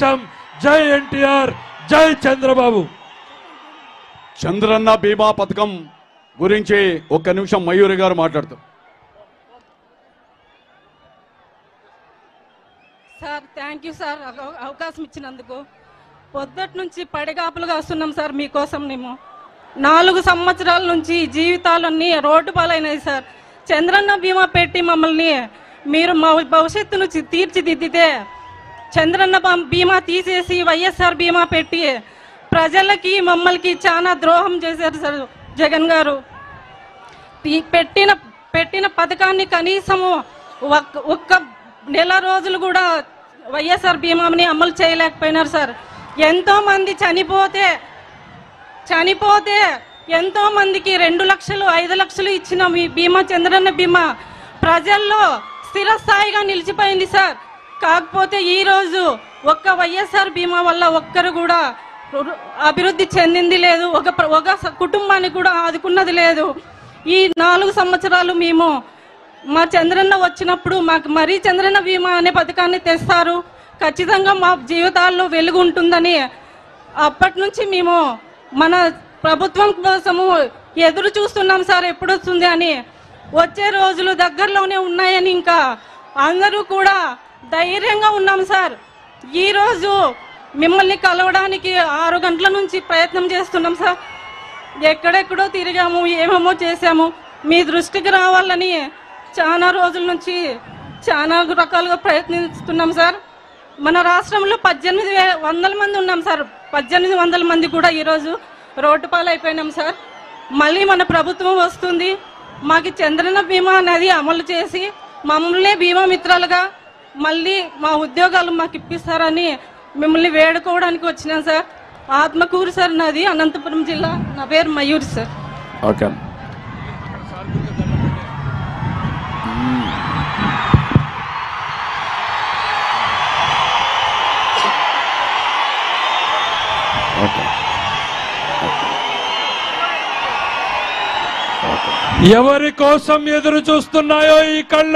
సంతోషం జై ఎన్టీఆర్ జై చంద్రబాబు చంద్రన్న బీమా పథకం గురించి ఒక్క నిమిషం మయూరి గారు మాట్లాడతారు సార్ థ్యాంక్ యూ సార్ అవ- అవకాశం ఇచ్చినందుకు పొద్దుటి నుంచి పడిగాపులుగా వస్తున్నాం సార్ మీకోసం మేము నాలుగు సంవత్సరాల నుంచి జీవితాలన్నీ రోడ్డు పాలైనాయి సార్ చంద్రన్న బీమా పెట్టి మమ్మల్ని మీరు మా భవిష్యత్తును చి- తీర్చిదిద్దితే చంద్రన్న బం- బీమా తీసేసి వైఎస్ఆర్ బీమా పెట్టి ప్రజలకి మమ్మల్కి చాలా ద్రోహం చేశారు సార్ జగన్ గారు ఈ పెట్టిన పెట్టిన పథకాన్ని కనీసము ఒక్క- ఒక్క నెల రోజులు కూడా వైఎస్ఆర్ బీమాని అమలు చేయలేకపోయినారు సార్ ఎంతో మంది చనిపోతే చనిపోతే ఎంతో మందికి రెండు లక్షలు ఐదు లక్షలు ఇచ్చిన మీ బీమా చంద్రన్న బీమా ప్రజల్లో స్థిరస్థాయిగా నిలిచిపోయింది సార్ కాకపోతే ఈ రోజు ఒక్క వైఎస్ఆర్ బీమా వల్ల ఒక్కరు కూడా రు- అభివృద్ధి చెందింది లేదు ఒక ప్ర- ఒక స- కుటుంబాన్ని కూడా ఆదుకున్నది లేదు ఈ నాలుగు సంవత్సరాలు మేము మా చంద్రన్న వచ్చినప్పుడు మాకు మరీ చంద్రన్న బీమా అనే పథకాన్ని తెస్తారు ఖచ్చితంగా మా జీవితాల్లో వెలుగు ఉంటుందని అప్పటి నుంచి మేము మన ప్రభుత్వం కోసము ఎదురు చూస్తున్నాం సార్ ఎప్పుడు వస్తుంది అని వచ్చే రోజులు దగ్గరలోనే ఉన్నాయని ఇంకా అందరూ కూడా ధైర్యంగా ఉన్నాం సార్ ఈ రోజు మిమ్మల్ని కలవడానికి ఆరు గంటల నుంచి ప్రయత్నం చేస్తున్నాం సార్ ఎక్కడెక్కడో తిరిగాము ఏమేమో చేశాము మీ దృష్టికి రావాలని చాలా రోజుల నుంచి చాలా రకాలుగా ప్రయత్నిస్తున్నాం సార్ మన రాష్ట్రంలో పద్దెనిమిది వే- వందల మంది ఉన్నాం సార్ పద్దెనిమిది వందల మంది కూడా ఈరోజు రోడ్డు పాలైపోయినాం సార్ మళ్ళీ మన ప్రభుత్వం వస్తుంది మాకు చంద్రన బీమా అనేది అమలు చేసి మమ్మల్ని బీమా మిత్రాలుగా మళ్ళీ మా ఉద్యోగాలు మాకు ఇప్పిస్తారని మిమ్మల్ని వేడుకోవడానికి వచ్చినాం సార్ ఆత్మకూరు సార్ నాది అనంతపురం జిల్లా నా పేరు మయూరి సార్ ఓకే ఓకే ఎవరి కోసం ఎదురు చూస్తున్నాయో ఈ కళ్ళ